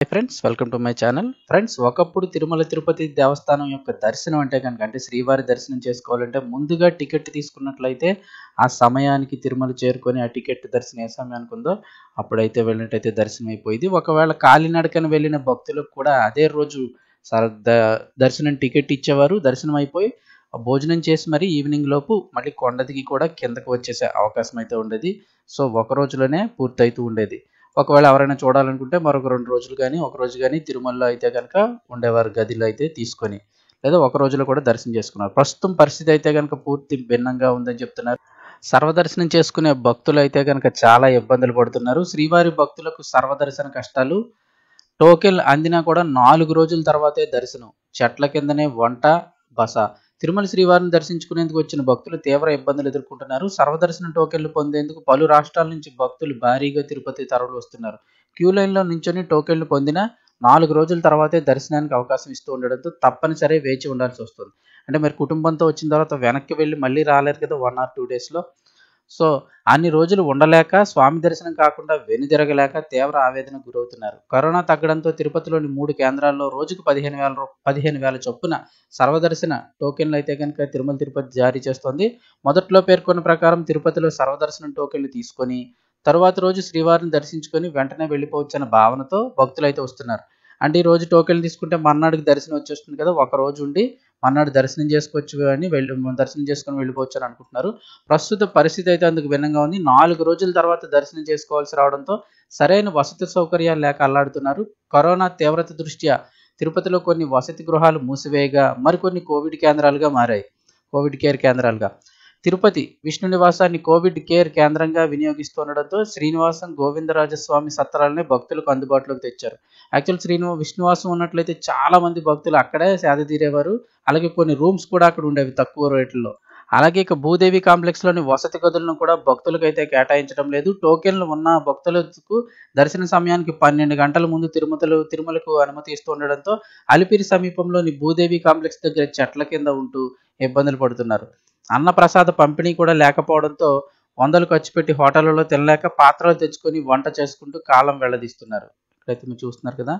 friends welcome to my channel friends ఒకప్పుడు తిరుమల తిరుపతి దేవస్థానం యొక్క దర్శనం అంటే కనుక అంటే శ్రీవారి దర్శనం చేసుకోవాలంటే ముందుగా టికెట్ తీసుకున్నట్లయితే ఆ సమయానికి తిరుమల చేరుకొని ఆ టికెట్ దర్శనం ఏ సమయానికి ఉందో అప్పుడైతే వెళ్ళినట్టయితే దర్శనం అయిపోయింది ఒకవేళ కాలినడకన వెళ్ళిన భక్తులకు కూడా అదే రోజు సర- ద- దర్శనం టికెట్ ఇచ్చేవారు దర్శనం అయిపోయి ఆ భోజనం చేసి మరి ఈవినింగ్ లోపు మళ్ళీ కొండదికి కూడా కిందకు వచ్చేసే అవకాశం అయితే ఉండేది సో ఒక రోజులోనే పూర్తయితూ ఉండేది ఒకవేళ ఎవరైనా చూడాలనుకుంటే మరొక రెండు రోజులు కానీ ఒక రోజు కానీ తిరుమలలో అయితే కనుక ఉండేవారు గదిలో అయితే తీసుకొని లేదా ఒక రోజులో కూడా దర్శనం చేసుకున్నారు ప్రస్తుతం పరిస్థితి అయితే కనుక పూర్తి భిన్నంగా ఉందని చెప్తున్నారు సర్వదర్శనం చేసుకునే భక్తులు అయితే కనుక చాలా ఇబ్బందులు పడుతున్నారు శ్రీవారి భక్తులకు సర్వదర్శన కష్టాలు టోకెన్ అందినా కూడా నాలుగు రోజుల తర్వాతే దర్శనం చెట్ల కిందనే వంట బస తిరుమల శ్రీవారిని దర్శించుకునేందుకు వచ్చిన భక్తులు తీవ్ర ఇబ్బందులు ఎదుర్కొంటున్నారు సర్వదర్శనం టోకెన్లు పొందేందుకు పలు రాష్ట్రాల నుంచి భక్తులు భారీగా తిరుపతి తరలి వస్తున్నారు క్యూ లైన్లో నించొని టోకెన్లు పొందిన నాలుగు రోజుల తర్వాతే దర్శనానికి అవకాశం ఇస్తూ ఉండడంతో తప్పనిసరి వేచి ఉండాల్సి వస్తుంది అంటే మరి కుటుంబంతో వచ్చిన తర్వాత వెనక్కి వెళ్ళి మళ్ళీ రాలేరు కదా వన్ ఆర్ టూ డేస్లో సో అన్ని రోజులు ఉండలేక స్వామి దర్శనం కాకుండా వెనుదిరగలేక తీవ్ర ఆవేదనకు గురవుతున్నారు కరోనా తగ్గడంతో తిరుపతిలోని మూడు కేంద్రాల్లో రోజుకు పదిహేను వేల రూ- పదిహేను వేల చొప్పున సర్వదర్శన టోకెన్లు అయితే కనుక తిరుమల తిరుపతి జారీ చేస్తోంది మొదట్లో పేర్కొన్న ప్రకారం తిరుపతిలో సర్వదర్శనం టోకెన్లు తీసుకొని తరువాత రోజు శ్రీవారిని దర్శించుకొని వెంటనే వెళ్ళిపోవచ్చన్న భావనతో భక్తులు అయితే వస్తున్నారు అంటే ఈ రోజు టోకెన్లు తీసుకుంటే మర్నాడికి దర్శనం వచ్చేస్తుంది కదా ఒక రోజు ఉండి మర్నాడు దర్శనం చేసుకోవచ్చు అని వెళ్ళి దర్శనం చేసుకొని వెళ్ళిపోవచ్చు అని అనుకుంటున్నారు ప్రస్తుత పరిస్థితి అయితే అందుకు భిన్నంగా ఉంది నాలుగు రోజుల తర్వాత దర్శనం చేసుకోవాల్సి రావడంతో సరైన వసతి సౌకర్యాలు లేక అల్లాడుతున్నారు కరోనా తీవ్రత దృష్ట్యా తిరుపతిలో కొన్ని వసతి గృహాలు మూసివేయగా మరికొన్ని కోవిడ్ కేంద్రాలుగా మారాయి కోవిడ్ కేర్ కేంద్రాలుగా తిరుపతి విష్ణు నివాసాన్ని కోవిడ్ కేర్ కేంద్రంగా వినియోగిస్తుండడంతో శ్రీనివాసం గోవిందరాజస్వామి సత్రాలనే భక్తులకు అందుబాటులోకి తెచ్చారు యాక్చువల్ శ్రీనివా విష్ణువాసం ఉన్నట్లయితే చాలా మంది భక్తులు అక్కడే సేద తీరేవారు అలాగే కొన్ని రూమ్స్ కూడా అక్కడ ఉండేవి తక్కువ రేట్లలో అలాగే ఇక భూదేవి కాంప్లెక్స్లోని వసతి గదులను కూడా భక్తులకు అయితే కేటాయించడం లేదు టోకెన్లు ఉన్న భక్తులకు దర్శన సమయానికి పన్నెండు గంటల ముందు తిరుమతలు తిరుమలకు అనుమతి ఇస్తూ ఉండడంతో అలిపిరి సమీపంలోని భూదేవి కాంప్లెక్స్ దగ్గర చెట్ల కింద ఉంటూ ఇబ్బందులు పడుతున్నారు అన్నప్రసాద పంపిణీ కూడా లేకపోవడంతో వందలు ఖర్చు పెట్టి హోటళ్లలో తినలేక పాత్రలు తెచ్చుకొని వంట చేసుకుంటూ కాలం వెళ్లదీస్తున్నారు ఇక్కడైతే మీరు చూస్తున్నారు కదా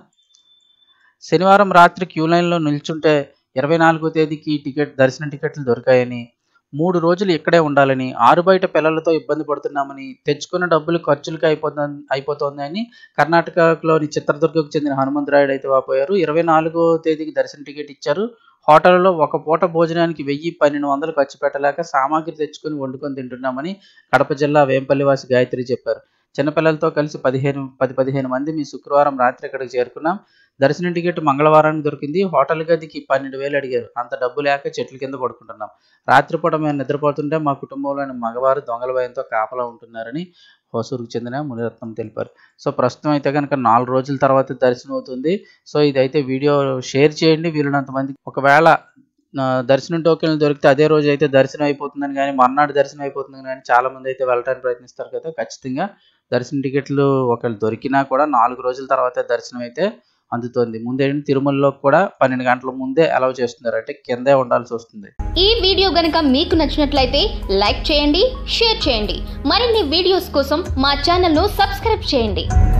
శనివారం రాత్రి క్యూ లైన్లో నిల్చుంటే ఇరవై నాలుగో తేదీకి టికెట్ దర్శన టికెట్లు దొరికాయని మూడు రోజులు ఇక్కడే ఉండాలని ఆరు బయట పిల్లలతో ఇబ్బంది పడుతున్నామని తెచ్చుకున్న డబ్బులు ఖర్చులకి అయిపోతుంది అయిపోతుంది అని కర్ణాటకలోని చిత్రదుర్గకు చెందిన హనుమంతరాయుడు అయితే వాపోయారు ఇరవై నాలుగో తేదీకి దర్శన టికెట్ ఇచ్చారు హోటల్లో ఒక పూట భోజనానికి వెయ్యి పన్నెండు వందలు ఖర్చు పెట్టలేక సామాగ్రి తెచ్చుకొని వండుకొని తింటున్నామని కడప జిల్లా వేంపల్లివాసి గాయత్రి చెప్పారు చిన్నపిల్లలతో కలిసి పదిహేను పది పదిహేను మంది మీ శుక్రవారం రాత్రి ఇక్కడికి చేరుకున్నాం దర్శనం టికెట్ మంగళవారానికి దొరికింది హోటల్ గదికి పన్నెండు వేలు అడిగారు అంత డబ్బు లేక చెట్ల కింద పడుకుంటున్నాం రాత్రిపూట మేము నిద్రపోతుంటే మా కుటుంబంలోని మగవారు దొంగల భయంతో కాపలా ఉంటున్నారని హోసూరుకు చెందిన మునిరత్నం తెలిపారు సో ప్రస్తుతం అయితే కనుక నాలుగు రోజుల తర్వాత దర్శనం అవుతుంది సో ఇదైతే వీడియో షేర్ చేయండి వీలున్నంత మంది ఒకవేళ ఆ, దర్శనం టోకెన్లు దొరికితే అదే రోజు అయితే దర్శనం అయిపోతుందని కానీ మర్నాడు దర్శనం అయిపోతుందని కానీ చాలా మంది అయితే వెళ్ళడానికి ప్రయత్నిస్తారు కదా ఖచ్చితంగా దర్శన టికెట్లు ఒకవేళ దొరికినా కూడా నాలుగు రోజుల తర్వాత దర్శనం అయితే అందుతుంది ముందేంటి తిరుమలలో కూడా పన్నెండు గంటల ముందే అలౌ చేస్తున్నారు అంటే కిందే ఉండాల్సి వస్తుంది ఈ వీడియో గనుక మీకు నచ్చినట్లయితే లైక్ చేయండి షేర్ చేయండి మరిన్ని వీడియోస్ కోసం మా ఛానల్ను సబ్స్క్రైబ్ చేయండి